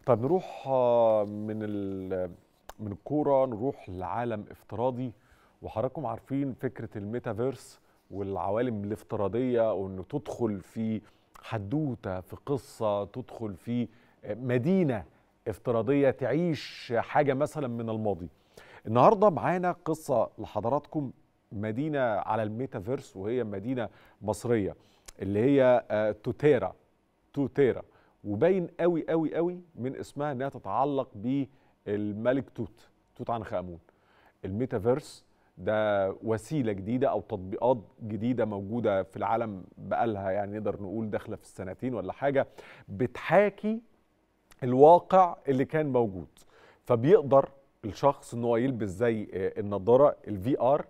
طب نروح آه، من ال- من الكوره نروح لعالم افتراضي وحضراتكم عارفين فكره الميتافيرس والعوالم الافتراضيه وانه تدخل في حدوته في قصه تدخل في مدينه افتراضيه تعيش حاجه مثلا من الماضي النهارده معانا قصه لحضراتكم مدينه على الميتافيرس وهي مدينه مصريه اللي هي آه، توتيرا توتيرا وباين قوي قوي قوي من اسمها انها تتعلق بالملك توت توت عنخ امون الميتافيرس ده وسيله جديده او تطبيقات جديده موجوده في العالم بقالها يعني نقدر نقول داخله في السنتين ولا حاجه بتحاكي الواقع اللي كان موجود فبيقدر الشخص ان هو يلبس زي آه، النضاره الفي ار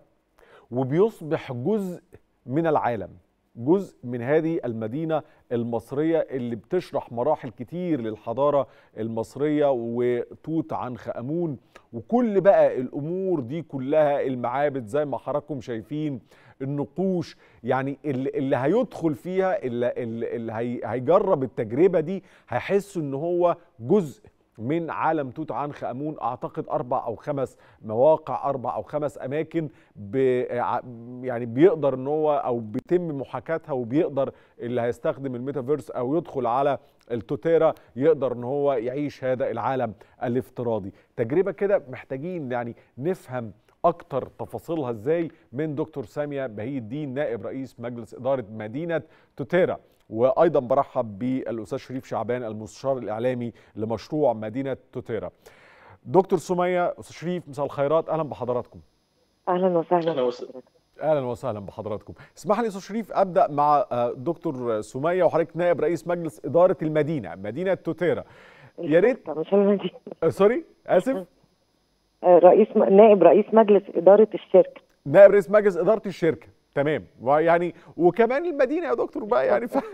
وبيصبح جزء من العالم جزء من هذه المدينة المصرية اللي بتشرح مراحل كتير للحضارة المصرية وتوت عنخ آمون وكل بقى الأمور دي كلها المعابد زي ما حضراتكم شايفين النقوش يعني اللي, اللي هيدخل فيها اللي, اللي اللي هي هيجرب التجربة دي هيحس ان هو جزء من عالم توت عنخ امون اعتقد اربع او خمس مواقع اربع او خمس اماكن ب يعني بيقدر ان هو او بيتم محاكاتها وبيقدر اللي هيستخدم الميتافيرس او يدخل على التوتيرا يقدر ان هو يعيش هذا العالم الافتراضي تجربه كده محتاجين يعني نفهم اكتر تفاصيلها ازاي من دكتور ساميه بهي الدين نائب رئيس مجلس اداره مدينه توتيرا وايضا برحب بالاستاذ شريف شعبان المستشار الاعلامي لمشروع مدينه توتيرا دكتور سميه استاذ شريف مساء الخيرات اهلا بحضراتكم اهلا وسهلا أهلا وسهلا. بحضرتك. اهلا وسهلا بحضراتكم اسمح لي استاذ شريف ابدا مع آه، دكتور سميه وحضرتك نائب رئيس مجلس اداره المدينه مدينه توتيرا يا ريت الشركة مش المدينة آه، سوري اسف آه، رئيس م... نائب رئيس مجلس إدارة الشركة نائب رئيس مجلس اداره الشركه تمام ويعني وكمان المدينه يا دكتور بقى يعني ف...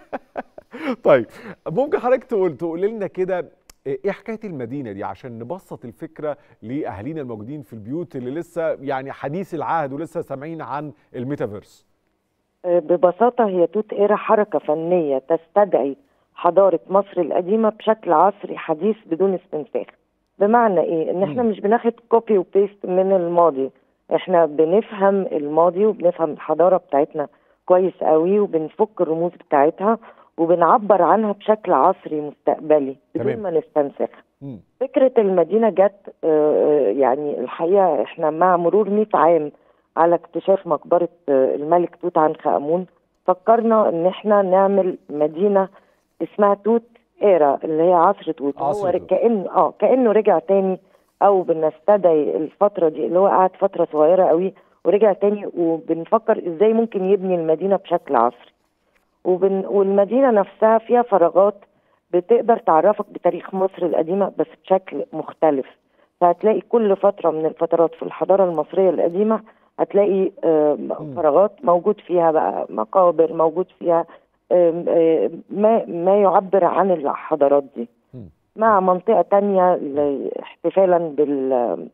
طيب ممكن حضرتك تقول تقول لنا كده ايه حكايه المدينه دي عشان نبسط الفكره لاهالينا الموجودين في البيوت اللي لسه يعني حديث العهد ولسه سامعين عن الميتافيرس آه، ببساطة هي توت إيرا حركة فنية تستدعي حضارة مصر القديمة بشكل عصري حديث بدون استنساخ بمعنى إيه؟ إن إحنا مم. مش بناخد كوبي وبيست من الماضي إحنا بنفهم الماضي وبنفهم الحضارة بتاعتنا كويس قوي وبنفك الرموز بتاعتها وبنعبر عنها بشكل عصري مستقبلي بدون تمام. ما نستنسخ مم. فكرة المدينة جت آه، يعني الحقيقة احنا مع مرور 100 عام على اكتشاف مقبرة آه، الملك توت عنخ آمون فكرنا ان احنا نعمل مدينة اسمها توت ايرا اللي هي عصر توت عصر هو توت. كأنه اه كأنه رجع تاني او بنستدعي الفترة دي اللي هو قعد فترة صغيرة قوي ورجع تاني وبنفكر ازاي ممكن يبني المدينة بشكل عصري وبن... والمدينة نفسها فيها فراغات بتقدر تعرفك بتاريخ مصر القديمة بس بشكل مختلف فهتلاقي كل فترة من الفترات في الحضارة المصرية القديمة هتلاقي آه، مم. فراغات موجود فيها بقى مقابر موجود فيها آم، آه، ما ما يعبر عن الحضارات دي مم. مع منطقة تانية ل- احتفالا بال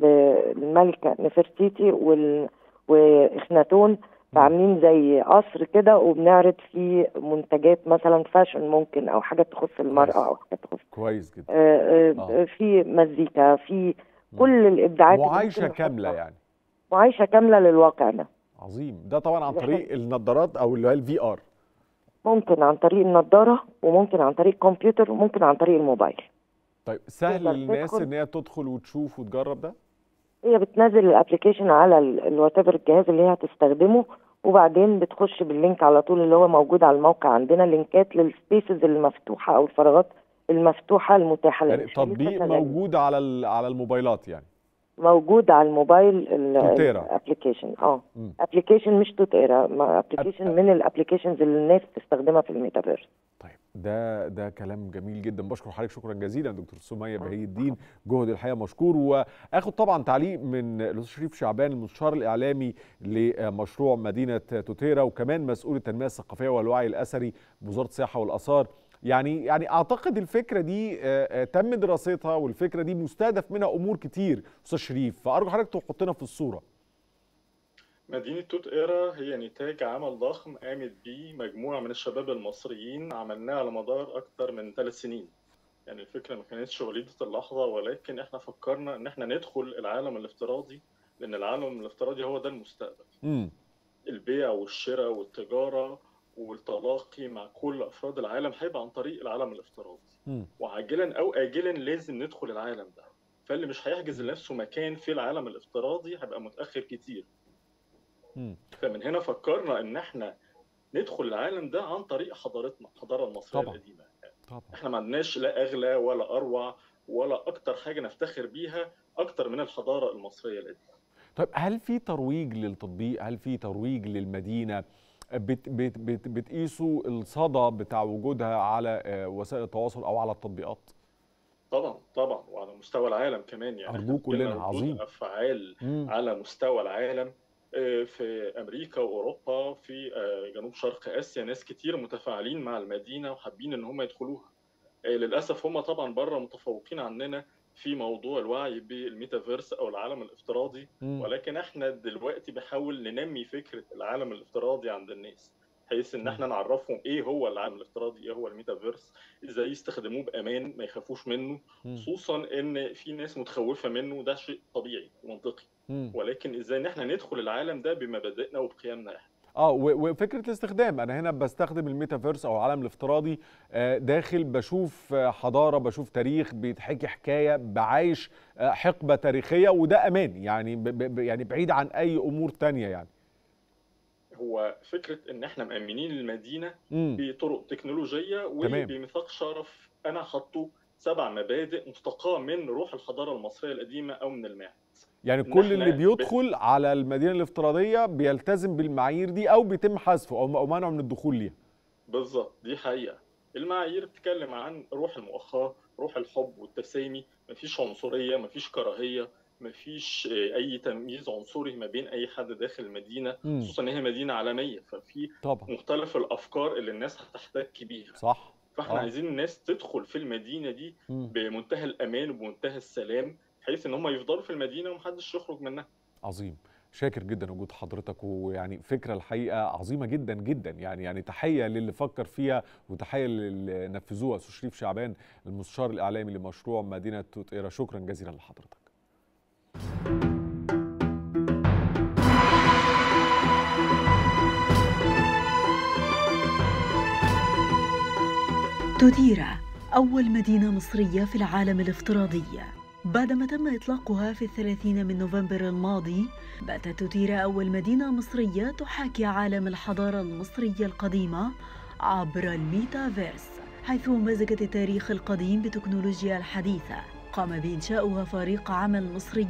بالملكة نفرتيتي وال وإخناتون فعاملين زي قصر كده وبنعرض فيه منتجات مثلا فاشن ممكن او حاجه تخص كويس. المراه او حاجه تخص كويس جدا آه، آه، آه. في مزيكا في كل الابداعات اللي معايشه ممكن كامله نحطها. يعني معايشه كامله للواقع ده عظيم ده طبعا عن ده طريق النظارات او اللي هي الفي ار ممكن عن طريق النضاره وممكن عن طريق الكمبيوتر وممكن عن طريق الموبايل طيب سهل تقدر للناس تدخل. ان هي تدخل وتشوف وتجرب ده هي بتنزل الابلكيشن على الوات الجهاز اللي هي هتستخدمه وبعدين بتخش باللينك على طول اللي هو موجود على الموقع عندنا لينكات للسبيسز المفتوحه او الفراغات المفتوحه المتاحه يعني للناس. لسه تطبيق شغالين. موجود على ال- على الموبايلات يعني موجود على الموبايل توتيرا. الابلكيشن اه مم. ابلكيشن مش توتيرا ابلكيشن من الابلكيشنز اللي الناس بتستخدمها في الميتافيرس طيب ده ده كلام جميل جدا بشكر حضرتك شكرا جزيلا دكتور سميه بهي الدين جهد الحقيقه مشكور واخد طبعا تعليق من الاستاذ شريف شعبان المستشار الاعلامي لمشروع مدينه توتيرا وكمان مسؤول التنميه الثقافيه والوعي الاثري بوزاره السياحه والاثار يعني يعني اعتقد الفكره دي آه، آه، تم دراستها والفكره دي مستهدف منها امور كتير استاذ شريف فارجو حضرتك تحطنا في الصوره مدينة توت إيرا هي نتاج عمل ضخم قامت بيه مجموعة من الشباب المصريين عملناه على مدار أكثر من ثلاث سنين يعني الفكرة ما كانتش وليدة اللحظة ولكن احنا فكرنا ان احنا ندخل العالم الافتراضي لان العالم الافتراضي هو ده المستقبل امم البيع والشراء والتجارة والتلاقي مع كل افراد العالم هيبقى عن طريق العالم الافتراضي امم وعاجلا او اجلا لازم ندخل العالم ده فاللي مش هيحجز لنفسه مكان في العالم الافتراضي هيبقى متاخر كتير امم فمن هنا فكرنا ان احنا ندخل العالم ده عن طريق حضارتنا الحضاره المصريه طبعا. القديمه طبعا احنا ما عندناش لا اغلى ولا اروع ولا اكتر حاجه نفتخر بيها اكتر من الحضاره المصريه القديمه طيب هل في ترويج للتطبيق هل في ترويج للمدينه بت بت بت بتقيسوا الصدى بتاع وجودها على آه، وسائل التواصل او على التطبيقات طبعا طبعا وعلى مستوى العالم كمان يعني أرجوك إحنا كلنا، بنعمل ردود عظيم. افعال امم على مستوى العالم آه، في امريكا واوروبا في آه، جنوب شرق اسيا ناس كتير متفاعلين مع المدينه وحابين ان هم يدخلوها آه، للاسف هم طبعا بره متفوقين عننا في موضوع الوعي بالميتافيرس او العالم الافتراضي ولكن احنا دلوقتي بنحاول ننمي فكره العالم الافتراضي عند الناس بحيث ان احنا نعرفهم ايه هو العالم الافتراضي ايه هو الميتافيرس ازاي يستخدموه بامان ما يخافوش منه خصوصا ان في ناس متخوفه منه ده شيء طبيعي ومنطقي ولكن ازاي ان احنا ندخل العالم ده بمبادئنا وبقيمنا احنا اه و- وفكره الاستخدام انا هنا بستخدم الميتافيرس او العالم الافتراضي آه، داخل بشوف آه، حضاره بشوف تاريخ بيتحكي حكايه بعايش آه، حقبه تاريخيه وده امان يعني ب- ب- يعني بعيد عن اي امور تانية يعني هو فكره ان احنا مأمنين المدينه امم بطرق تكنولوجيه تمام. وبميثاق شرف انا حاطه سبع مبادئ مستقاه من روح الحضاره المصريه القديمه او من المعهد يعني إن كل إحنا اللي ب- بيدخل على المدينه الافتراضيه بيلتزم بالمعايير دي او بيتم حذفه او أو منعه من الدخول ليها بالظبط دي حقيقة المعايير بتتكلم عن روح المؤاخاة روح الحب والتسامي مفيش عنصرية مفيش كراهية مفيش آه، أي تمييز عنصري ما بين أي حد داخل المدينة مم. خصوصا إن هي مدينة عالمية ففي طبعا مختلف الأفكار اللي الناس هتحتك بيها صح فاحنا آه. عايزين الناس تدخل في المدينة دي مم. بمنتهى الأمان وبمنتهى السلام بحيث إن هم يفضلوا في المدينة ومحدش يخرج منها عظيم شاكر جدا وجود حضرتك ويعني فكرة الحقيقة عظيمة جدا جدا يعني يعني تحية للي فكر فيها وتحية للي نفذوها أستاذ شريف شعبان المستشار الإعلامي لمشروع مدينة توت إيرا شكرا جزيلا لحضرتك تديرة أول مدينة مصرية في العالم الافتراضي بعدما تم إطلاقها في الثلاثين من نوفمبر الماضي باتت تديرة أول مدينة مصرية تحاكي عالم الحضارة المصرية القديمة عبر الميتافيرس حيث مزجت التاريخ القديم بتكنولوجيا الحديثة قام بإنشاؤها فريق عمل مصري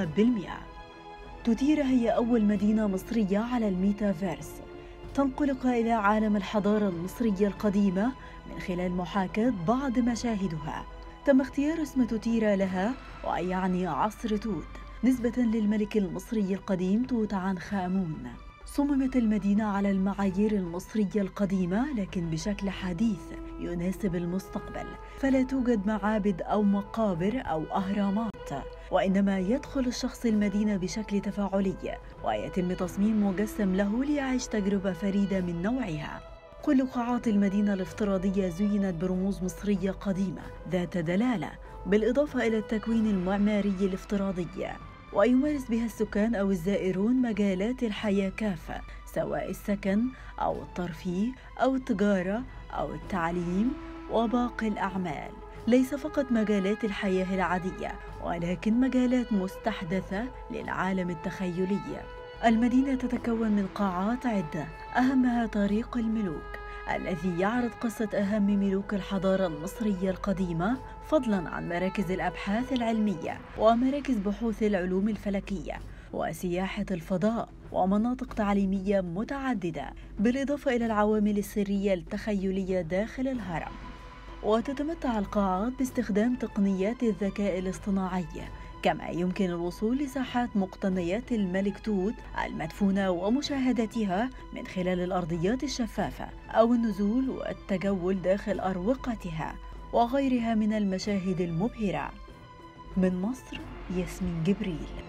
100% تديرة هي أول مدينة مصرية على الميتافيرس تنقلك إلى عالم الحضارة المصرية القديمة من خلال محاكاة بعض مشاهدها تم اختيار اسم توتيرا لها ويعني عصر توت نسبة للملك المصري القديم توت عنخ آمون صممت المدينة على المعايير المصرية القديمة لكن بشكل حديث يناسب المستقبل فلا توجد معابد أو مقابر أو أهرامات وإنما يدخل الشخص المدينة بشكل تفاعلي ويتم تصميم مجسم له ليعيش تجربة فريدة من نوعها كل قاعات المدينة الافتراضية زينت برموز مصرية قديمة ذات دلالة بالإضافة إلى التكوين المعماري الافتراضي ويمارس بها السكان أو الزائرون مجالات الحياة كافة سواء السكن أو الترفيه أو التجارة أو التعليم وباقي الأعمال ليس فقط مجالات الحياة العادية ولكن مجالات مستحدثة للعالم التخيلي المدينة تتكون من قاعات عدة أهمها طريق الملوك الذي يعرض قصة أهم ملوك الحضارة المصرية القديمة فضلا عن مراكز الأبحاث العلمية ومراكز بحوث العلوم الفلكية وسياحة الفضاء ومناطق تعليمية متعددة بالإضافة إلى العوامل السرية التخيلية داخل الهرم وتتمتع القاعات باستخدام تقنيات الذكاء الاصطناعي كما يمكن الوصول لساحات مقتنيات الملك توت المدفونة ومشاهدتها من خلال الأرضيات الشفافة أو النزول والتجول داخل أروقتها وغيرها من المشاهد المبهرة من مصر ياسمين جبريل